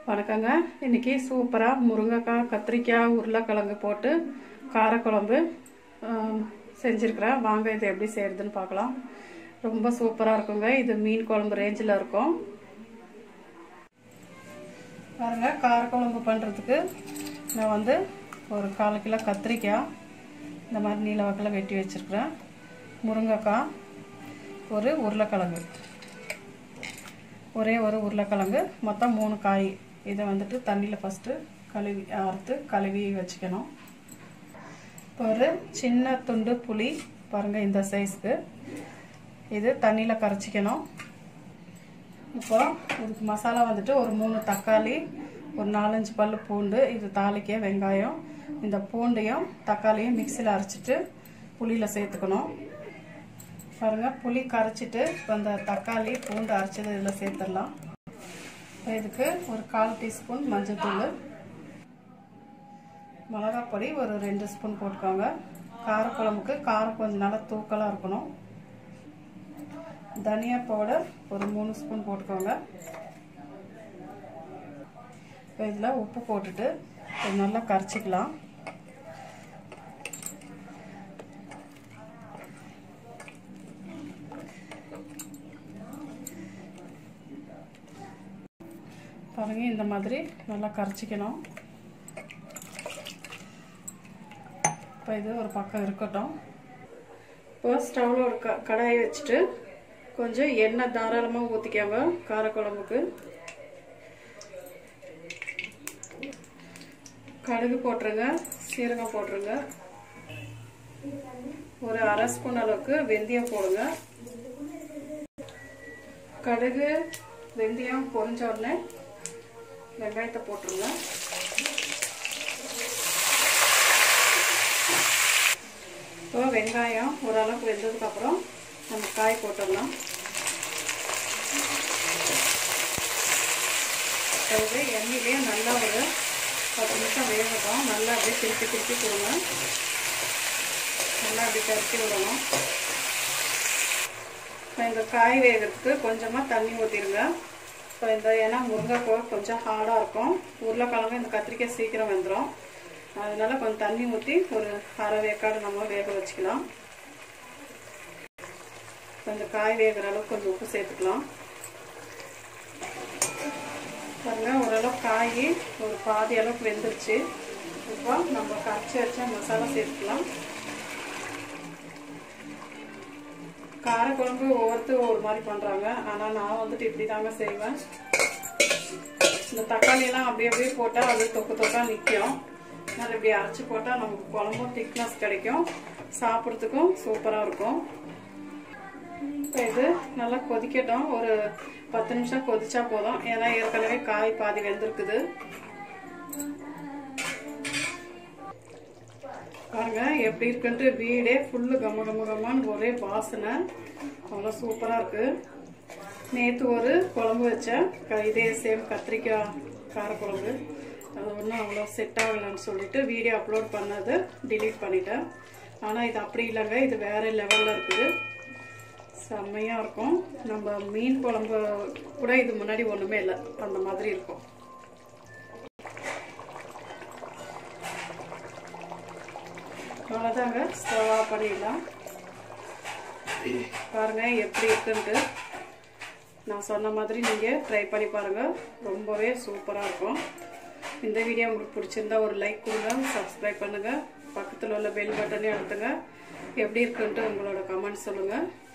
வணக்கங்க இன்னைக்கு சூப்பராக முருங்கைக்காய் கத்திரிக்காய் உருளைக்கிழங்கு போட்டு காரக்குழம்பு ஆம், செஞ்சிருக்கிறேன் வாங்க இது எப்படி செய்யறதுன்னு பார்க்கலாம் ரொம்ப சூப்பராக இருக்குங்க இது மீன் குழம்பு ரேஞ்சில் இருக்கும் பாருங்க காரக்குழம்பு பண்ணுறதுக்கு நான் வந்து ஒரு கால் கிலோ கத்திரிக்காய் இந்த மாதிரி நீல வாக்கில் வெட்டி வச்சுருக்கிறேன் முருங்கைக்காய் ஒரு உருளைக்கிழங்கு ஒரே ஒரு உருளைக்கிழங்கு மொத்தம் மூணு காய் இதை வந்துட்டு தண்ணியில் ஃபஸ்ட்டு கழுவி அறுத்து கழுவி வச்சுக்கணும் இப்போ ஒரு சின்ன துண்டு புளி பாருங்கள் இந்த சைஸ்க்கு இது தண்ணியில் கரைச்சிக்கணும் இப்போ இதுக்கு மசாலா வந்துட்டு ஒரு மூணு தக்காளி ஒரு நாலஞ்சு பல் பூண்டு இது தாளிக்க வெங்காயம் இந்த பூண்டையும் தக்காளியும் மிக்சியில் அரைச்சிட்டு புளியில் சேர்த்துக்கணும் பாருங்க புளி கரைச்சிட்டு இப்போ இந்த தக்காளி பூண்டு அரைச்சது இதில் சேர்த்துடலாம் இதுக்கு ஒரு கால் டீஸ்பூன் மஞ்சள்தூள் மிளகாப் பொடி ஒரு ரெண்டு ஸ்பூன் போட்டுக்கோங்க காரக்குழம்புக்கு காரம் கொஞ்சம் நல்லா தூக்கலாக இருக்கணும் தனியா பவுடர் ஒரு மூணு ஸ்பூன் போட்டுக்கோங்க இப்போ இதில் உப்பு போட்டுட்டு கொஞ்சம் நல்லா கரைச்சிக்கலாம் பாருங்க இந்த மாதிரி நல்லா கரைச்சிக்கணும் இப்போ இது ஒரு பக்கம் இருக்கட்டும் இப்போ ஸ்டவ்வில் ஒரு க கடாயை வச்சுட்டு கொஞ்சம் எண்ணெய் தாராளமாக ஊற்றிக்கோங்க காரக்குழம்புக்கு கடுகு போட்டுருங்க சீரகம் போட்டுருங்க ஒரு அரை ஸ்பூன் அளவுக்கு வெந்தயம் போடுங்க கடுகு வெந்தயம் பொரிஞ்ச உடனே வெங்காயத்தை போட்டுருங்க இப்போ வெங்காயம் ஓரளவுக்கு வெந்ததுக்கப்புறம் நம்ம காய் போட்டுடலாம் இது எண்ணெயிலேயே நல்லா ஒரு பத்து நிமிஷம் வேகட்டும் நல்லா அப்படியே திருப்பி திருப்பி கொடுங்க நல்லா அப்படி கரைச்சி விடணும் இப்போ இந்த காய் வேகிறதுக்கு கொஞ்சமாக தண்ணி ஊற்றிடுங்க இப்போ இந்த ஏன்னா முருங்கைக்காய் கொஞ்சம் ஹார்டாக இருக்கும் உருளைக்கிழங்கு இந்த கத்திரிக்காய் சீக்கிரம் வெந்துடும் அதனால கொஞ்சம் தண்ணி ஊற்றி ஒரு அரை வேக்காடு நம்ம வேக வச்சுக்கலாம் கொஞ்சம் காய் வேகிற அளவுக்கு கொஞ்சம் உப்பு சேர்த்துக்கலாம் பாருங்க ஓரளவுக்கு காய் ஒரு பாதி அளவுக்கு வெந்துருச்சு இப்போ நம்ம கரைச்சி வச்ச மசாலா சேர்த்துக்கலாம் காரக்குழம்பு ஒவ்வொருத்தர் ஒவ்வொரு மாதிரி பண்ணுறாங்க ஆனால் நான் வந்துட்டு இப்படி தாங்க செய்வேன் இந்த தக்காளியெல்லாம் அப்படியே அப்படியே போட்டால் அது தொக்கு தொக்கா நிற்கும் அதனால் இப்படி அரைச்சி போட்டால் நமக்கு குழம்பும் திக்னஸ் கிடைக்கும் சாப்பிட்றதுக்கும் சூப்பராக இருக்கும் இப்போ இது நல்லா கொதிக்கட்டும் ஒரு பத்து நிமிஷம் கொதிச்சா போதும் ஏன்னா ஏற்கனவே காய் பாதி வெந்திருக்குது பாருங்க எப்படி இருக்குன்ட்டு வீடே ஃபுல்லு கம்ம கம்ம கம்மான்னு ஒரே வாசனை அவ்வளோ சூப்பராக இருக்கு நேற்று ஒரு குழம்பு வச்சேன் க- இதே சேம் கத்திரிக்காய் காரக்குழம்பு அது ஒன்றும் அவ்வளோ செட் ஆகலைன்னு சொல்லிட்டு வீடியோ அப்லோட் பண்ணது delete பண்ணிட்டேன் ஆனால் இது அப்படி இல்லைங்க இது வேற லெவலில் இருக்குது செம்மையாக இருக்கும் நம்ம மீன் குழம்பு கூட இது முன்னாடி ஒன்றுமே இல்லை அந்த மாதிரி இருக்கும் அவ்வளோதாங்க ஸ்டவ் ஆஃப் பண்ணிடலாம் பாருங்க எப்படி இருக்குன்ட்டு நான் சொன்ன மாதிரி நீங்கள் ட்ரை பண்ணி பாருங்கள் ரொம்பவே சூப்பராக இருக்கும் இந்த வீடியோ உங்களுக்கு பிடிச்சிருந்தா ஒரு லைக் கொடுங்க சப்ஸ்கிரைப் பண்ணுங்கள் பக்கத்தில் உள்ள பெல் பட்டனே அழுத்துங்க எப்படி இருக்குன்ட்டு உங்களோட கமெண்ட் சொல்லுங்கள்